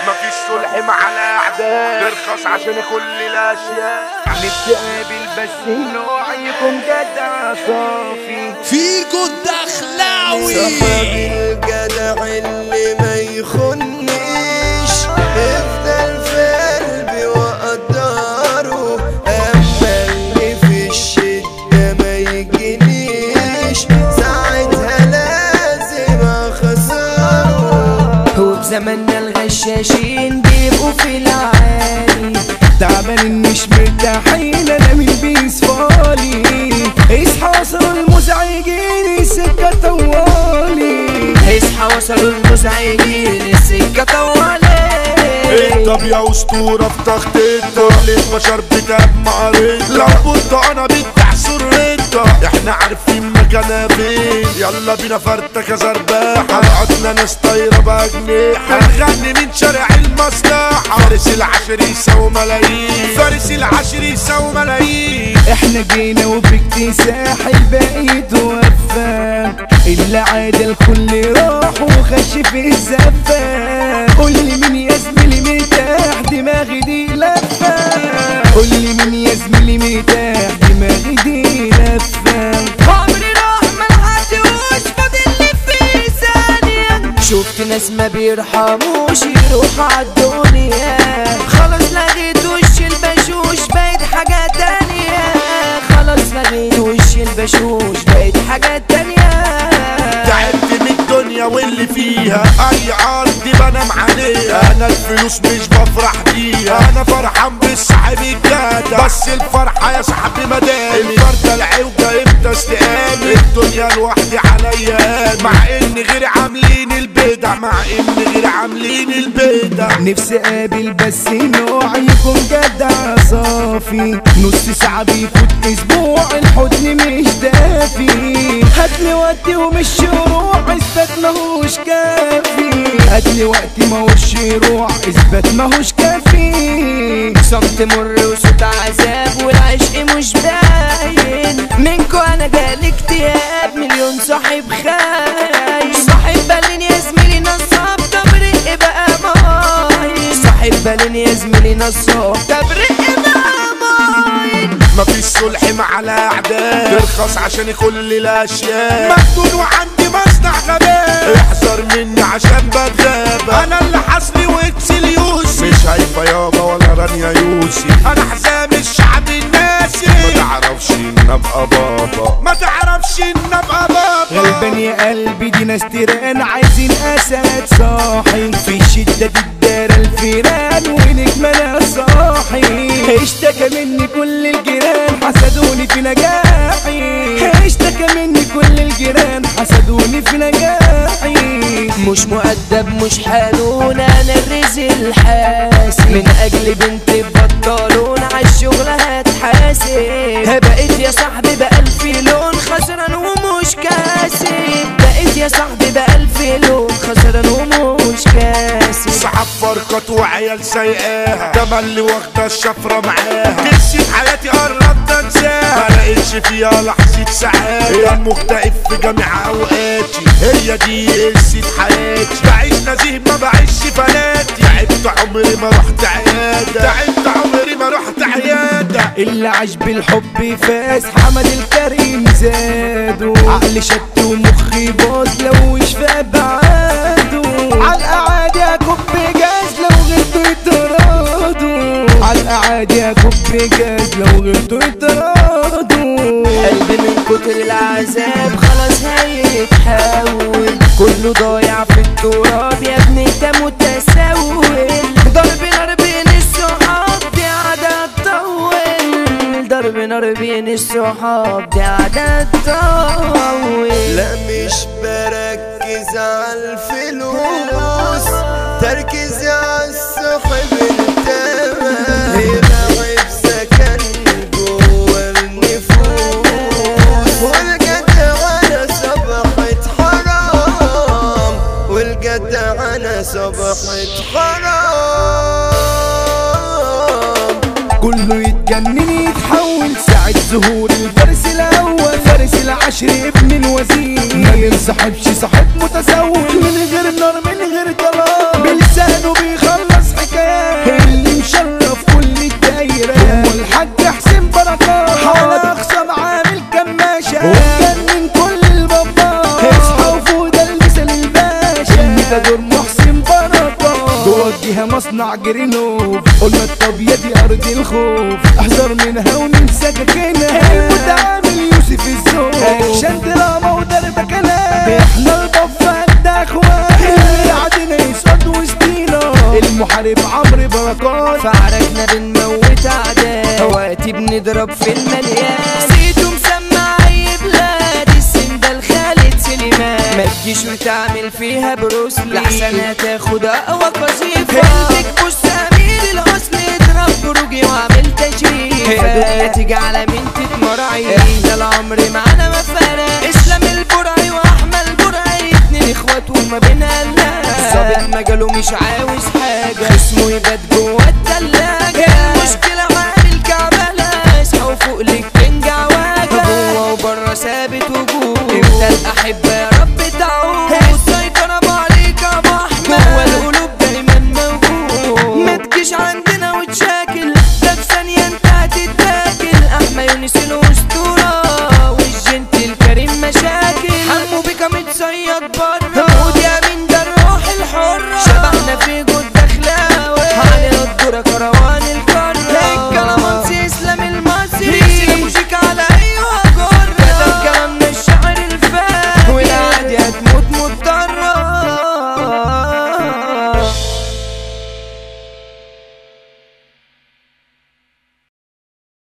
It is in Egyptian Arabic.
مفيش صلح مع الاعداء نرخص عشان كل الاشياء نتقابل بس نوعيكم جدع صافي فيكو الدخلاوي صاحبي الجدع اللي ما يخنيش يفضل في قلبي واقدره اما اللي في الشدة ما يجينيش ساعتها لازم اخسره وبزماننا الغشاشين بيبقوا في العالي تعبانين مش مرتاحين انا من بيس فالي اصحى وصلوا المزعجين السكة طوالي اصحى وصلوا المزعجين السكة طوالي طب يا اسطوره في تخطيط كل البشر بتجمع ريت لو كنت انا بتاع سريتها احنا عارفين مكانها فين يلا بينا فرتكه زرباحه قعدنا ناس طايره باجنحه هنغني من شارع المصلحه فارس العشر يساوي ملايين فارس العشر يساوي ملايين احنا جينا وباكتساح الباقي توفى اللي عاد الكل راح وخش في الزفة قول لي مين يا زميلي مرتاح دماغي دي لفة قول لي مين يا زميلي مرتاح دماغي دي لفة عمري راح ما لحقتوش فاضل لي في ثانية شفت ناس ما بيرحموش يروحوا عالدنيا خلاص لغيت وش البشوش بقيت حاجة تانية خلاص لغيت وش البشوش بقيت حاجة تانية تعبت من الدنيا واللي فيها اي ارض بنام عليها انا الفلوس مش بفرح بيها انا فرحان بالصاحب الجدع بس الفرحه يا صاحبي مدامي الفرده العوجه امتى استقامي الدنيا لوحدي عليا مع ان غير عاملين البدع مع ان غير عاملين البدع نفسي اقابل بس نوع يكون جدع صافي نص ساعة بيفوت اسبوع الحضن مش دافي هاتلي وقتي ومش شروع اثبات ماهوش كافي هاتلي وقتي ماهوش شروع اثبات ماهوش كافي صمت مر وصوت عذاب والعشق مش باين منكو انا جالي اكتئاب مليون صاحب خاين صاحب بالين يا زميلي نصاب تبرق بقى ماين صاحب بالين يا زميلي نصاب تبرق بقى ماين مفيش صلح مع الاعداء ترخص عشان كل الاشياء مفتون وعندي مصنع غباء احذر مني عشان بتغاب انا اللي حصلي واكسل يوسف مش هيفا يابا ولا رانيا يوسف انا حزام الشعب الناسي ما تعرفش ان ابقى بابا ما تعرفش ان ابقى بابا غلبان يا قلبي دي ناس تيران عايزين اسد صاحي في الشدة دي الدار الفيران ونجم انا صاحي اشتكى مني كل الجيران حسدوني في نجاحي اشتكى مني كل الجيران حسدوني في نجاحي مش مؤدب مش حانون انا الرزق الحاسي من اجل بنت بطلون عالشغل هتحاسب بقيت يا صاحبي بألف لون خسران ومش كاسب بقيت يا صاحبي بألف لون خسران ومش كاسب صحاب فرقات وعيال سايقاها ده اللي واخده الشفره معاها قصه حياتي قربت انساها ما لقيتش فيها لحظه سعاده مكتئب في جميع اوقاتي هي دي قصه حياتي بعيش نزيه ما بعيش فلاتي تعبت عمري ما رحت عياده تعبت عمري ما رحت عياده اللي عاش بالحب فاز حمد الكريم زادوا عقل شت ومخي باظ لو مش في ابعاده عالقعاد يا كوب جاز لو غلطوا يترادوا عالقعاد يا كوب جاز لو غلطوا يترادوا قلبي من كتر العذاب خلاص هيتحول كله ضايع في التراب يا ابني انت متسول ضرب نار بين الصحاب دي عادة تطول ضرب نار بين الصحاب دي عادة تطول لا مش بركز على الفلوس تركيزي على الصاحب التمام هنا عيب سكن جوا النفوس والجدعنة صبحت حرام والجدعنة صبحت حرام كله يتجنن يتحول ساعة ظهور الفارس الأول فارس العشر ابن الوزير ما بينصحبش صاحب متسول من غير نار من غير كلام بلسانه بيخلص دور محسن بركة جوه الجهة مصنع جرينوف قلنا الطبيعة دي أرض الخوف احذر منها ومن سكاكينها المتعامل يوسف الزوج اكشن دراما وضرب كلام احنا البفة ده اخوان اللي قاعدين يصعد وسطينا المحارب عمرو بركات فعركنا بنموت اعداء وقتي بنضرب في المليان سيتو مسمع اي بلاد السندال خالد سليمان ما تجيش وتعمل فيها بروسلي لحسن هتاخد اقوى قذيفة قلبك بص امير الحسن اضرب بروجي واعمل تشريف دنيا تيجي على مين تتمرعي احنا العمر معانا ما فرق اسلام البرعي واحمد البرعي اتنين اخوات وما بينا لا ظابط مجاله مش عاوز حاجة اسمه يبات جوه التلاجة المشكلة عامل كعبلة اصحى وفوق لك تنجع واجة جوه وبره ثابت وجود امتى الاحبة يا رب تعود السيطرة عليك يا ابو احمد جوه القلوب دايما موجود ما تجيش عندنا وتشاكل ده في ثانية انت هتتاكل احمى يونس الاسطورة والجنت الكريم مشاكل حمو بيكا متصيد بره